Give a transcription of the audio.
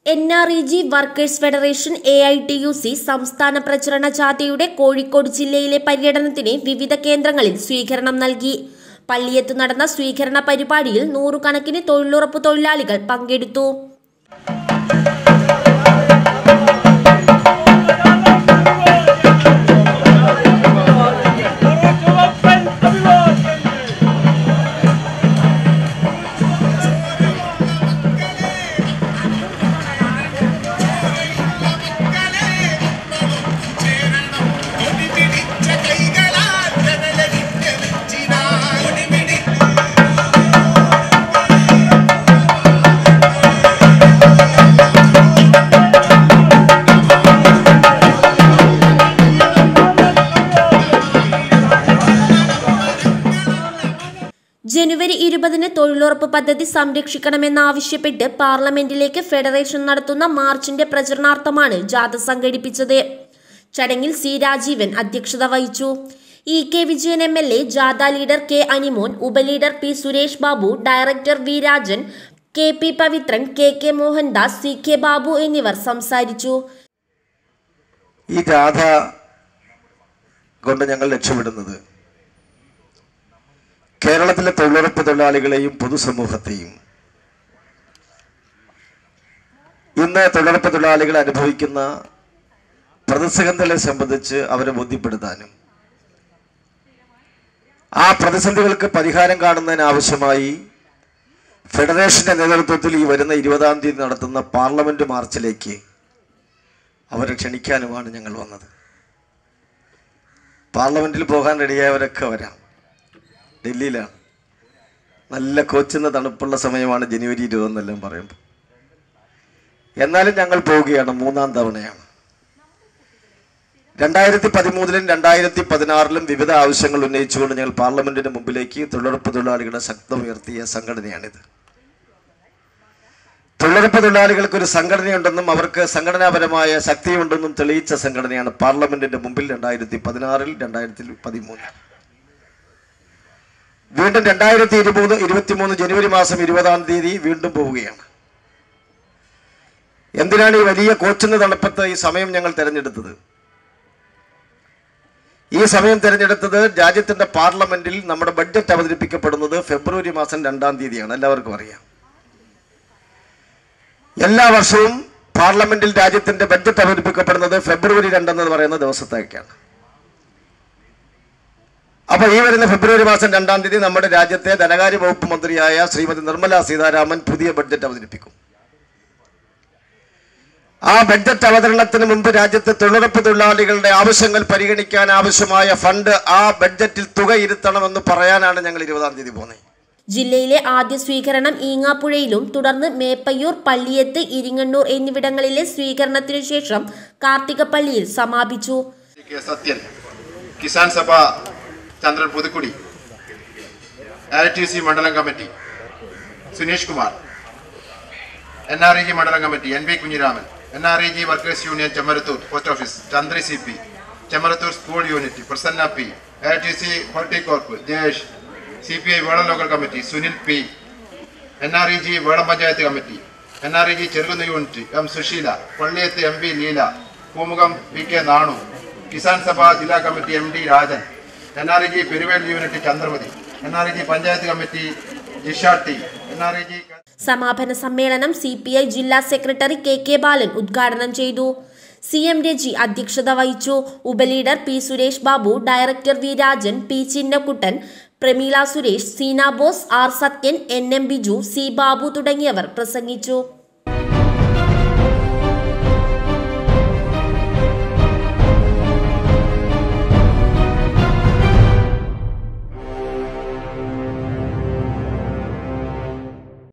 N R E G workers federation A I T U C സംസ്ഥാന പ്രചരണ ജാഥയുടെ കോഴിക്കോട് ജില്ലയിലെ പര്യടനത്തിന് വിവിധ കേന്ദ്രങ്ങളിൽ സ്വീകരണം നൽകി പള്ളിയത്ത് നടന്ന സ്വീകരണ പരിപാടിയിൽ നൂറുകണക്കിന് തൊഴിലുറപ്പ് തൊഴിലാളികൾ പങ്കെടുത്തു ജനുവരി ഇരുപതിന് തൊഴിലുറപ്പ് പദ്ധതി സംരക്ഷിക്കണമെന്നാവശ്യപ്പെട്ട് പാർലമെന്റിലേക്ക് ഫെഡറേഷൻ നടത്തുന്ന മാർച്ചിന്റെ പ്രചരണാർത്ഥമാണ് ജാഥ സംഘടിപ്പിച്ചത് ചടങ്ങിൽ സി രാജീവൻ അധ്യക്ഷത വഹിച്ചു E K Vijayan M L A ജാഥ ലീഡർ കെ അനിമോൻ ഉപലീഡർ P Suresh Babu director V Rajan K P Pavithran K K Mohandas C K Babu എന്നിവർ സംസാരിച്ചു ഈ ജാഥ കൊണ്ട് ഞങ്ങൾ ലക്ഷ്യമിടുന്നത് കേരളത്തിലെ തൊഴിലുറപ്പ് തൊഴിലാളികളെയും പൊതുസമൂഹത്തെയും ഇന്ന് തൊഴിലുറപ്പ് തൊഴിലാളികൾ അനുഭവിക്കുന്ന പ്രതിസന്ധികളെ സംബന്ധിച്ച് അവരെ ബോധ്യപ്പെടുത്താനും ആ പ്രതിസന്ധികൾക്ക് പരിഹാരം കാണുന്നതിന് ആവശ്യമായി ഫെഡറേഷന്റെ നേതൃത്വത്തിൽ ഈ വരുന്ന ഇരുപതാം തീയതി നടത്തുന്ന പാർലമെന്റ് മാർച്ചിലേക്ക് അവരെ ക്ഷണിക്കാനുമാണ് ഞങ്ങൾ വന്നത് പാർലമെന്റിൽ പോകാൻ റെഡിയായവരൊക്കെ വരാം ഡൽഹിയിലാണ് നല്ല കോച്ചുന്ന തണുപ്പുള്ള സമയമാണ് ജനുവരി ഇരുപതെന്നെല്ലാം പറയുമ്പോൾ എന്നാലും ഞങ്ങൾ പോവുകയാണ് മൂന്നാം തവണയാണ് രണ്ടായിരത്തി പതിമൂന്നിലും രണ്ടായിരത്തി പതിനാറിലും വിവിധ ആവശ്യങ്ങൾ ഉന്നയിച്ചുകൊണ്ട് ഞങ്ങൾ പാർലമെന്റിന് മുമ്പിലേക്ക് തൊഴിലുറപ്പ് തൊഴിലാളികളുടെ ശക്തമുയർത്തിയ സംഘടനയാണിത് തൊഴിലുറപ്പ് തൊഴിലാളികൾക്ക് ഒരു സംഘടനയുണ്ടെന്നും അവർക്ക് സംഘടനാപരമായ ശക്തിയുണ്ടെന്നും തെളിയിച്ച സംഘടനയാണ് പാർലമെന്റിന്റെ മുമ്പിൽ രണ്ടായിരത്തി പതിനാറിൽ രണ്ടായിരത്തി പതിമൂന്നിൽ വീണ്ടും രണ്ടായിരത്തി ഇരുപത് ഇരുപത്തിമൂന്ന് ജനുവരി മാസം ഇരുപതാം തീയതി വീണ്ടും പോവുകയാണ് എന്തിനാണ് ഈ വലിയ കോച്ചുന്ന തണുപ്പത്ത് ഈ സമയം ഞങ്ങൾ തിരഞ്ഞെടുത്തത് ഈ സമയം തിരഞ്ഞെടുത്തത് രാജ്യത്തിന്റെ പാർലമെന്റിൽ നമ്മുടെ ബഡ്ജറ്റ് അവതരിപ്പിക്കപ്പെടുന്നത് ഫെബ്രുവരി മാസം രണ്ടാം തീയതിയാണ് എല്ലാവർക്കും അറിയാം എല്ലാ വർഷവും പാർലമെന്റിൽ രാജ്യത്തിന്റെ ബഡ്ജറ്റ് അവതരിപ്പിക്കപ്പെടുന്നത് ഫെബ്രുവരി രണ്ടെന്ന് പറയുന്ന ദിവസത്തേക്കാണ് അപ്പൊ ഈ വരുന്ന ഫെബ്രുവരി മാസം രണ്ടാം തീയതി നമ്മുടെ രാജ്യത്തെ ധനകാര്യ വകുപ്പ് മന്ത്രിയായ ശ്രീമതി നിർമ്മല സീതാരാമൻ പുതിയ ബഡ്ജറ്റ് അവതരിപ്പിക്കും ആ ബഡ്ജറ്റ് അവതരണത്തിന് മുമ്പ് രാജ്യത്തെ തൊഴിലുറപ്പ് തൊഴിലാളികളുടെ ആവശ്യങ്ങൾ പരിഗണിക്കാൻ ആവശ്യമായ ഫണ്ട് ആ ബഡ്ജറ്റിൽ തുക ഇരുത്തണമെന്ന് പറയാനാണ് ഞങ്ങൾ ഇരുപതാം തീയതി പോകുന്നത് ജില്ലയിലെ ആദ്യ സ്വീകരണം ഈങ്ങാപ്പുഴയിലും തുടർന്ന് മേപ്പയ്യൂർ പള്ളിയത്ത് ഇരിങ്ങണ്ണൂർ എന്നിവിടങ്ങളിലെ സ്വീകരണത്തിനു ശേഷം കാർത്തികപ്പള്ളിയിൽ സമാപിച്ചു K Sathyan Kisan Sabha Chandran Puthukkudi I T C മണ്ഡലം committee Suneesh Kumar N R E G മണ്ഡലം committee N V Kunhiraman N R E G workers union Chemmarathur post office Chandri C P Chemmarathur school unit Prasanna P I T C Horticorp Jayesh C P I Velam local committee Sunil P N R E G Velam panchayat committee N R E G Cherukunna unit M Susheela Palliyath M P Leela Poomukham P K Nanu Kisan Sabha ജില്ലാ committee M D Rajan N R E G Peruvel unit Chandramathi N R E G panchayat committee Jisha T N R E G സമാപന സമ്മേളനം C P I ജില്ലാ secretary K K Balan ഉദ്ഘാടനം ചെയ്തു C M Reji അധ്യക്ഷത വഹിച്ചു ഉപലീഡർ P Suresh Babu director V Rajan P Chinnakkuttan Prameela Suresh Seena Bose R Sathyan N M Biju C Babu തുടങ്ങിയവർ പ്രസംഗിച്ചു